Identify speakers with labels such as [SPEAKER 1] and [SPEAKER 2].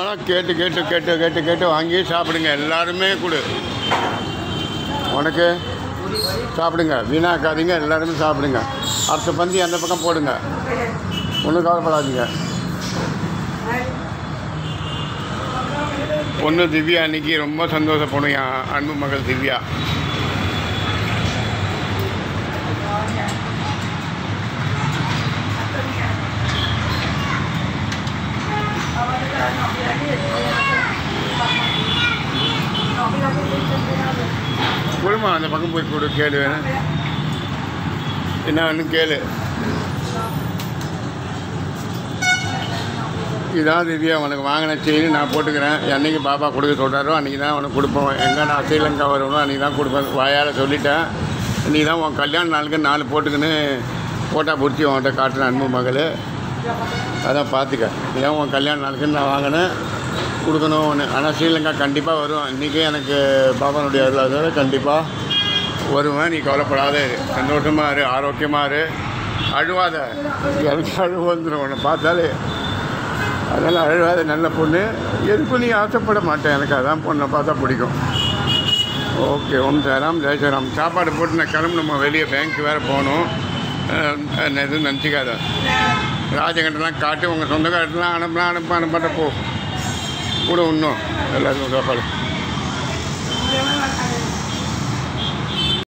[SPEAKER 1] வேணால் கேட்டு கேட்டு கேட்டு கேட்டு கேட்டு வாங்கி சாப்பிடுங்க எல்லாருமே கொடு உனக்கு சாப்பிடுங்க வீணாக்காதீங்க எல்லாருமே சாப்பிடுங்க அடுத்த பந்தி அந்த பக்கம் போடுங்க ஒன்றும் கவலைப்படாதீங்க பொண்ணு திவ்யா அன்னைக்கு ரொம்ப சந்தோஷப்படும் என் அன்பு மகள் திவ்யா கொடுமா அந்த பக்கம் போய் கொடு கேளு வேணும் என்ன வேணும் கேளு இதான் திவ்யா உனக்கு வாங்கின செயின் நான் போட்டுக்கிறேன் என்னைக்கு பாப்பா கொடுக்க சொல்கிறாரோ அன்றைக்கி தான் உனக்கு கொடுப்போம் எங்கே நான் ஸ்ரீலங்கா வருவனோ அன்றைக்கி தான் கொடுப்பேன் வாயால் சொல்லிட்டேன் நீ தான் உன் கல்யாண நாளுக்கு நாலு போட்டுக்கின்னு ஃபோட்டோ பிடிச்சி உன்கிட்ட காட்டுறேன் அன்பு மகள் அதான் பார்த்துக்க இதான் உன் கல்யாண நாளுக்கு நான் வாங்கினேன் கொடுக்கணும் ஒன்று ஆனால் ஸ்ரீலங்கா கண்டிப்பாக வரும் இன்றைக்கி எனக்கு பாபானுடைய அருளாதார கண்டிப்பாக வருவேன் நீ கவலைப்படாத இரு. சந்தோஷமா இரு ஆரோக்கியமாக இரு அழுவாத எனக்கு அழுவு வந்துடும் உன்னை பார்த்தாலே அதனால் அழுவாத நல்ல பொண்ணு எதுக்கும் நீ ஆசைப்பட மாட்டேன் எனக்கு அதான் பொண்ணை பார்த்தா பிடிக்கும் ஓகே ஓம் சாராம் ஜெய் சாராம் சாப்பாடு போட்டு நான் கிளம்பணுமா வெளியே பேங்க் வேறு போகணும் அஹ் எதுவும் நினச்சிக்காத ராஜகண்டெல்லாம் காட்டி உங்கள் சொந்தக்காரத்தெலாம் அனுப்பலாம் அனுப்ப அனுப்பாட்ட போ கூட இன்னும் எல்லாருக்கும் சாப்பாடு